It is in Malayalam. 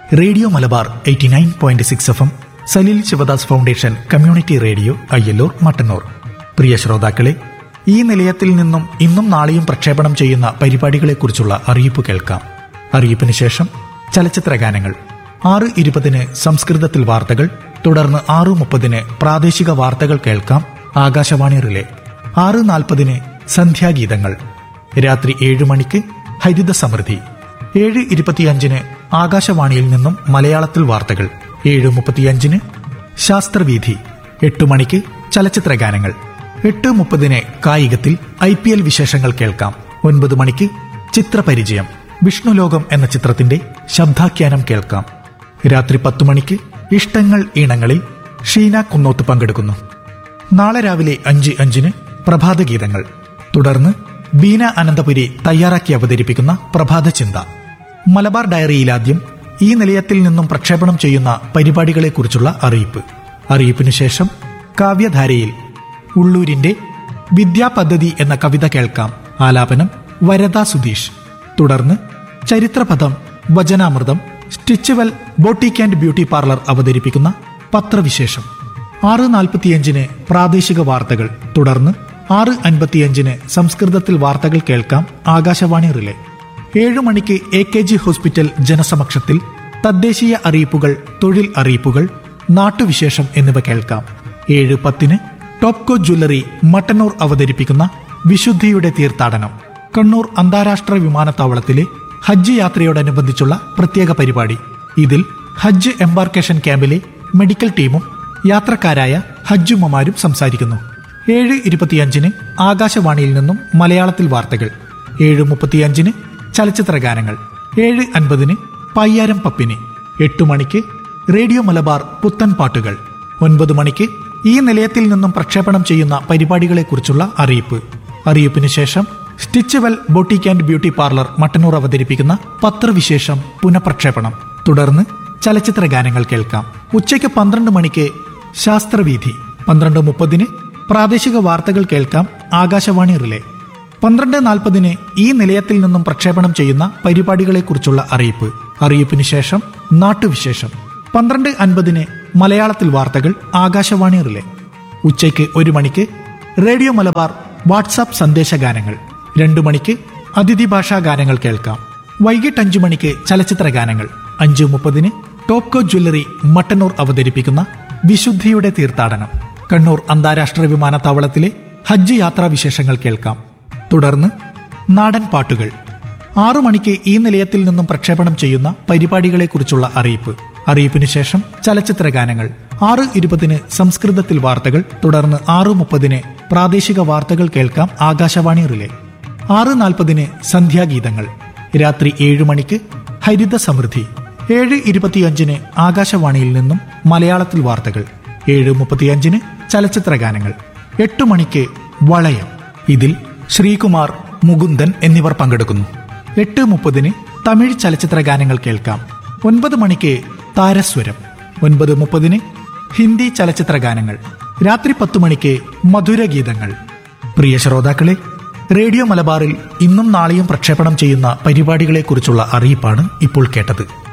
radio Malabar eighty nine point six F M Saleel Sivadas foundation community radio Ayyalloor Mattannur പ്രിയ ശ്രോതാക്കളെ ഈ നിലയത്തിൽ നിന്നും ഇന്നും നാളെയും പ്രക്ഷേപണം ചെയ്യുന്ന പരിപാടികളെക്കുറിച്ചുള്ള അറിയിപ്പ് കേൾക്കാം അറിയിപ്പിന് ശേഷം ചലച്ചിത്ര ഗാനങ്ങൾ ആറ് ഇരുപതിന് സംസ്കൃതത്തിൽ വാർത്തകൾ തുടർന്ന് ആറ് മുപ്പതിന് പ്രാദേശിക വാർത്തകൾ കേൾക്കാം ആകാശവാണി റിലേ ആറ് നാൽപ്പതിന് സന്ധ്യാഗീതങ്ങൾ രാത്രി ഏഴ് മണിക്ക് ഹരിത സമൃദ്ധി ഏഴ് ഇരുപത്തിയഞ്ചിന് ആകാശവാണിയിൽ നിന്നും മലയാളത്തിൽ വാർത്തകൾ ഏഴ് മുപ്പത്തിയഞ്ചിന് ശാസ്ത്രവീഥി എട്ട് മണിക്ക് ചലച്ചിത്ര ഗാനങ്ങൾ എട്ട് മുപ്പതിന് കായികത്തിൽ ഐ പി എൽ വിശേഷങ്ങൾ കേൾക്കാം ഒൻപത് മണിക്ക് ചിത്രപരിചയം വിഷ്ണുലോകം എന്ന ചിത്രത്തിന്റെ ശബ്ദാഖ്യാനം കേൾക്കാം രാത്രി പത്തു മണിക്ക് ഇഷ്ടങ്ങൾ ഈണങ്ങളിൽ ഷീന കുന്നോത്ത് പങ്കെടുക്കുന്നു നാളെ രാവിലെ അഞ്ച് അഞ്ചിന് പ്രഭാതഗീതങ്ങൾ തുടർന്ന് ബീന അനന്തപുരി തയ്യാറാക്കി അവതരിപ്പിക്കുന്ന പ്രഭാത ചിന്ത മലബാർ ഡയറിയിലാദ്യം ഈ നിലയത്തിൽ നിന്നും പ്രക്ഷേപണം ചെയ്യുന്ന പരിപാടികളെക്കുറിച്ചുള്ള അറിയിപ്പ് അറിയിപ്പിനു ശേഷം കാവ്യധാരയിൽ ഉള്ളൂരിന്റെ വിദ്യാപദ്ധതി എന്ന കവിത കേൾക്കാം ആലാപനം വരദ സുധീഷ് തുടർന്ന് ചരിത്രപഥം വചനാമൃതം Stitchwell boutique and beauty parlour അവതരിപ്പിക്കുന്ന പത്രവിശേഷം ആറ് നാൽപ്പത്തിയഞ്ചിന് പ്രാദേശിക വാർത്തകൾ തുടർന്ന് ആറ് അൻപത്തിയഞ്ചിന് സംസ്കൃതത്തിൽ വാർത്തകൾ കേൾക്കാം ആകാശവാണി റിലേ ഏഴു മണിക്ക് എ കെ ജി ഹോസ്പിറ്റൽ ജനസമക്ഷത്തിൽ തദ്ദേശീയ അറിയിപ്പുകൾ തൊഴിൽ അറിയിപ്പുകൾ നാട്ടുവിശേഷം എന്നിവ കേൾക്കാം ഏഴ് പത്തിന് ടോപ്കോ ജ്വല്ലറി മട്ടന്നൂർ അവതരിപ്പിക്കുന്ന വിശുദ്ധിയുടെ തീർത്ഥാടനം കണ്ണൂർ അന്താരാഷ്ട്ര വിമാനത്താവളത്തിലെ ഹജ്ജ് യാത്രയോടനുബന്ധിച്ചുള്ള പ്രത്യേക പരിപാടി ഇതിൽ ഹജ്ജ് എംബാർക്കേഷൻ ക്യാമ്പിലെ മെഡിക്കൽ ടീമും യാത്രക്കാരായ ഹജ്ജുമ്മമാരും സംസാരിക്കുന്നു ഏഴ് ഇരുപത്തിയഞ്ചിന് ആകാശവാണിയിൽ നിന്നും മലയാളത്തിൽ വാർത്തകൾ ഏഴ് മുപ്പത്തിയഞ്ചിന് ചലച്ചിത്ര ഗാനങ്ങൾ ഏഴ് അൻപതിന് പയ്യാരം പപ്പിന് എട്ടു മണിക്ക് റേഡിയോ മലബാർ പുത്തൻ പാട്ടുകൾ ഒൻപത് മണിക്ക് ഈ നിലയത്തിൽ നിന്നും പ്രക്ഷേപണം ചെയ്യുന്ന പരിപാടികളെക്കുറിച്ചുള്ള അറിയിപ്പ് അറിയിപ്പിന് ശേഷം Stitchwell boutique and beauty parlour Mattannur അവതരിപ്പിക്കുന്ന പത്രവിശേഷം പുനഃപ്രക്ഷേപണം തുടർന്ന് ചലച്ചിത്ര ഗാനങ്ങൾ കേൾക്കാം ഉച്ചയ്ക്ക് പന്ത്രണ്ട് മണിക്ക് ശാസ്ത്രവീഥി പന്ത്രണ്ട് മുപ്പതിന് പ്രാദേശിക വാർത്തകൾ കേൾക്കാം ആകാശവാണി റിലേ പന്ത്രണ്ട് നാൽപ്പതിന് ഈ നിലയത്തിൽ നിന്നും പ്രക്ഷേപണം ചെയ്യുന്ന പരിപാടികളെക്കുറിച്ചുള്ള അറിയിപ്പ് അറിയിപ്പിന് ശേഷം നാട്ടുവിശേഷം പന്ത്രണ്ട് അൻപതിന് മലയാളത്തിൽ വാർത്തകൾ ആകാശവാണി റിലേ ഉച്ചയ്ക്ക് ഒരു മണിക്ക് റേഡിയോ മലബാർ വാട്സാപ്പ് സന്ദേശ ഗാനങ്ങൾ രണ്ടു മണിക്ക് അതിഥി ഭാഷാ ഗാനങ്ങൾ കേൾക്കാം വൈകിട്ട് അഞ്ചു മണിക്ക് ചലച്ചിത്ര ഗാനങ്ങൾ അഞ്ചു മുപ്പതിന് ടോപ്കോ ജ്വല്ലറി മട്ടന്നൂർ അവതരിപ്പിക്കുന്ന വിശുദ്ധിയുടെ തീർത്ഥാടനം കണ്ണൂർ അന്താരാഷ്ട്ര വിമാനത്താവളത്തിലെ ഹജ്ജ് യാത്രാ വിശേഷങ്ങൾ കേൾക്കാം തുടർന്ന് നാടൻ പാട്ടുകൾ ആറു മണിക്ക് ഈ നിലയത്തിൽ നിന്നും പ്രക്ഷേപണം ചെയ്യുന്ന പരിപാടികളെക്കുറിച്ചുള്ള അറിയിപ്പ് അറിയിപ്പിന് ശേഷം ചലച്ചിത്ര ഗാനങ്ങൾ ആറ് ഇരുപതിന് സംസ്കൃതത്തിൽ വാർത്തകൾ തുടർന്ന് ആറ് മുപ്പതിന് പ്രാദേശിക വാർത്തകൾ കേൾക്കാം ആകാശവാണി റിലേ ആറ് നാൽപ്പതിന് സന്ധ്യാഗീതങ്ങൾ രാത്രി ഏഴ് മണിക്ക് ഹരിത സമൃദ്ധി ഏഴ് ഇരുപത്തിയഞ്ചിന് ആകാശവാണിയിൽ നിന്നും മലയാളത്തിൽ വാർത്തകൾ ഏഴ് മുപ്പത്തിയഞ്ചിന് ചലച്ചിത്ര ഗാനങ്ങൾ എട്ട് മണിക്ക് വളയം ഇതിൽ ശ്രീകുമാർ മുകുന്ദൻ എന്നിവർ പങ്കെടുക്കുന്നു എട്ട് മുപ്പതിന് തമിഴ് ചലച്ചിത്ര ഗാനങ്ങൾ കേൾക്കാം ഒൻപത് മണിക്ക് താരസ്വരം ഒൻപത് മുപ്പതിന് ഹിന്ദി ചലച്ചിത്ര ഗാനങ്ങൾ രാത്രി പത്തു മണിക്ക് മധുരഗീതങ്ങൾ പ്രിയ ശ്രോതാക്കളെ റേഡിയോ മലബാറിൽ ഇന്നും നാളെയും പ്രക്ഷേപണം ചെയ്യുന്ന പരിപാടികളെക്കുറിച്ചുള്ള അറിയിപ്പാണ് ഇപ്പോൾ കേട്ടത്